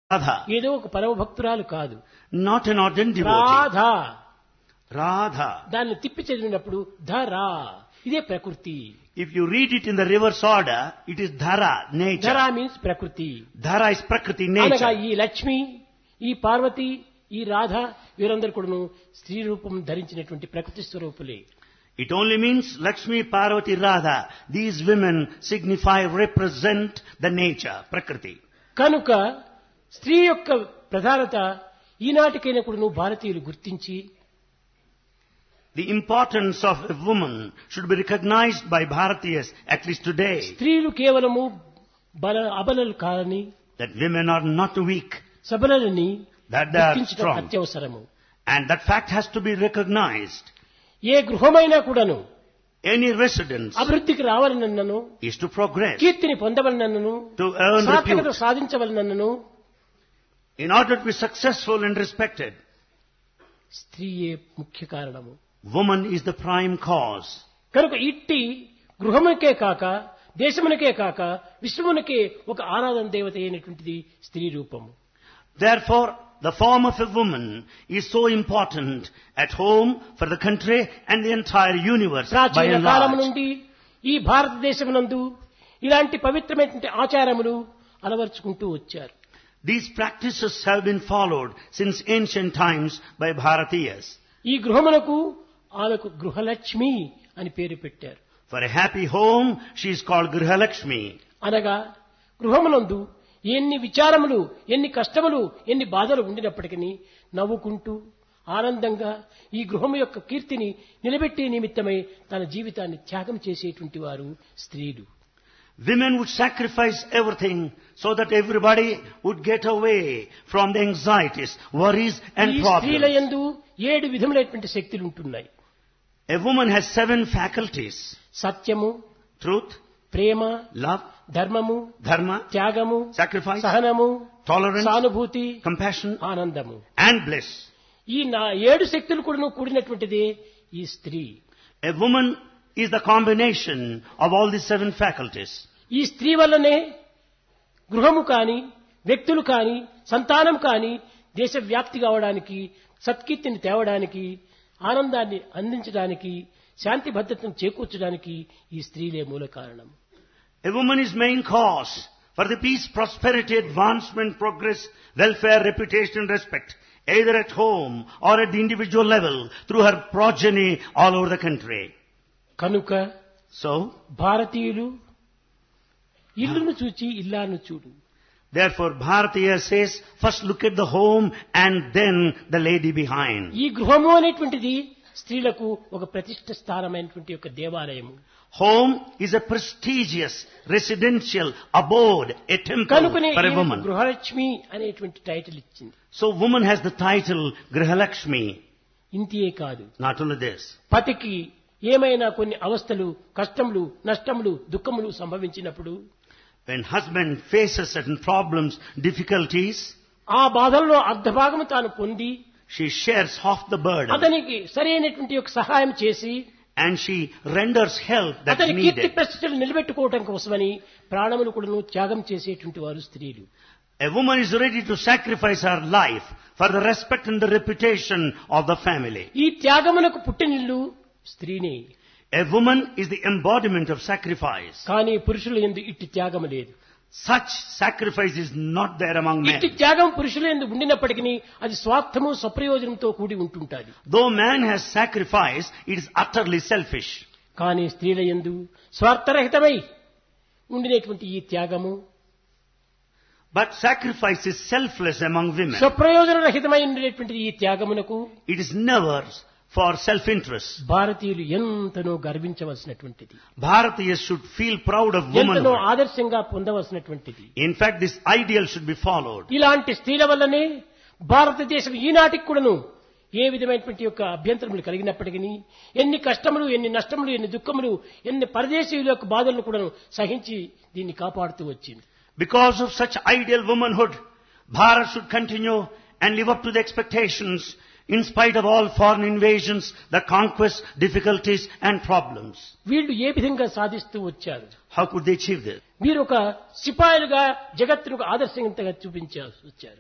Radha, ఏదో ఒక పరమ భక్తురాలు కాదు not an ardent devotee. Radha Radha. దాన్ని తిప్పి చదివినప్పుడు ధరా ఇదే ప్రకృతి If you read it in the reverse order, it is Dhara, nature. Dhara means ప్రకృతి Dhara is Prakriti, అనగా nature. ఈ లక్ష్మి ఈ పార్వతి ఈ రాధ వీరందరూ కూడాను స్త్రీ రూపం ధరించినటువంటి ప్రకృతి స్వరూపులే It only means Lakshmi, Parvati, Radha. These women signify, represent the nature, Prakriti. కనుక స్త్రీ యొక్క ప్రధానత ఈనాటికైనా కూడాను భారతీయులు గుర్తించి The importance of a woman should be recognized by Bharatiyas, at least today, స్త్రీలు కేవలము బల అబలలు కాదని that women are not weak, సబలని that they are గుర్తించడం strong. అత్యవసరము And that fact has to be recognized. ఏ గృహమైనా కూడాను Any residence అభివృద్ధికి రావాలనన్నను is to progress, కీర్తిని పొందవలనన్నను to earn సార్థకత repute, సాధించవలనన్నను in order to be successful and respected. స్త్రీయే ముఖ్య కారణము Woman is the prime cause. కనుక ఇట్టి గృహమునకే కాక దేశమునకే కాక విశ్వమునకే ఒక ఆరాధన దేవత అయినటువంటిది స్త్రీ రూపము Therefore, the form of a woman is so important at home, for the country, and the entire universe by ప్రాచీన and కాలము large. నుండి ఈ భారతదేశమునందు ఇలాంటి పవిత్రమైనటువంటి ఆచారములు అలవర్చుకుంటూ వచ్చారు These practices have been followed since ancient times by Bharatiyas. ఈ గృహమునకు ఆమెకు గృహలక్ష్మి అని పేరు పెట్టారు For a happy home, she is called Grihalakshmi. అనగా గృహమునందు ఎన్ని విచారములు ఎన్ని కష్టములు ఎన్ని బాధలు ఉండినప్పటికీ నవ్వుకుంటూ ఆనందంగా ఈ గృహము యొక్క కీర్తిని నిలబెట్టే నిమిత్తమై తన జీవితాన్ని త్యాగం చేసేటువంటి వారు స్త్రీలు Women would sacrifice everything so that everybody would get away from the anxieties, worries and ఈ స్త్రీల problems. యందు ఏడు విధములైనటువంటి శక్తులు ఉంటున్నాయి A woman has seven faculties. సత్యము Truth, ప్రేమ love, ధర్మము dharma, త్యాగము sacrifice, సహనము tolerance, సానుభూతి compassion ఆనందము and bliss. ఈ నా ఏడు శక్తులు కూడాను కూడినటువంటిదే ఈ స్త్రీ A woman is the combination of all these seven faculties. ఈ స్త్రీ వల్లనే గృహము కాని వ్యక్తులు కాని సంతానం కాని దేశవ్యాప్తి కావడానికి సత్కీర్తిని తేవడానికి ఆనందాన్ని అందించడానికి శాంతి భద్రతను చేకూర్చడానికి ఈ స్త్రీలే మూల కారణం A woman is main cause for the peace, prosperity, advancement, progress, welfare, reputation and respect, either at home or at the individual level through her progeny all over the country. కనుక So, భారతీయులు ఇల్లును చూచి ఇల్లాను చూడు therefore Bharatiya says, first look at the home and then the lady behind. ఈ గృహము అనేటువంటిది స్త్రీలకు ఒక ప్రతిష్ట స్థానమైనటువంటి ఒక దేవాలయము Home is a prestigious residential abode, a temple కనుకనే for a ఈమెకు woman. గృహలక్ష్మి అనేటువంటి టైటిల్ ఇచ్చింది So woman has the title Grihalakshmi. ఇంతియే కాదు Not only this. పతికి ఏమైనా కొన్ని అవస్థలు కష్టములు నష్టములు దుఃఖములు సంభవించినప్పుడు When husband faces certain problems, difficulties, ఆ బాధల్లో అర్ధభాగము తాను పొంది she shares half the burden అతనికి సరైనటువంటి ఒక సహాయం చేసి and she renders help that's అతని కీర్తి needed. ప్రతిష్టలు నిలబెట్టుకోవటం కోసమని ప్రాణములు కూడాను త్యాగం చేసేటువంటి వారు స్త్రీలు A woman is ready to sacrifice her life for the respect and the reputation of the family. ఈ త్యాగమునకు పుట్టినిల్లు స్త్రీనే A woman is the embodiment of sacrifice. కానీ పురుషుల ఎందు ఇట్టి త్యాగము లేదు Such sacrifice is not there among ఇట్టి men. త్యాగం పురుషుల ఎందు ఉండినప్పటికీ అది స్వార్థము స్వప్రయోజనంతో కూడి ఉంటుంటాది Though man has sacrifice, it is utterly selfish. కానీ స్త్రీల ఎందు స్వార్థరహితమై ఉండినటువంటి ఈ త్యాగము But sacrifice is selfless among women. స్వప్రయోజన రహితమై ఉండినటువంటి ఈ త్యాగమునకు It is never for self-interest. భారతీయులు ఎంతనో గర్వించవలసినటువంటిది Bharatiyas should feel proud of ఎంతనో womanhood. ఆదర్శంగా పొందవలసినటువంటిది In fact, this ideal should be followed. ఇలాంటి స్త్రీల వల్లనే భారతదేశం ఈనాటికి కూడాను ఏ విధమైనటువంటి యొక్క అభ్యంతరములు కలిగినప్పటికీ ఎన్ని కష్టములు ఎన్ని నష్టములు ఎన్ని దుఃఖములు ఎన్ని పరదేశీయుల యొక్క బాధలను కూడా సహించి దీన్ని కాపాడుతూ వచ్చింది Because of such ideal womanhood, Bharat should continue and live up to the expectations in spite of all foreign invasions, the conquests, difficulties and problems. వీళ్ళు ఏ విధంగా సాధిస్తూ వచ్చారు How could they achieve this? వీరు ఒక సిపాయిలుగా జగత్తును ఆదర్శంగా చూపించారు వచ్చారు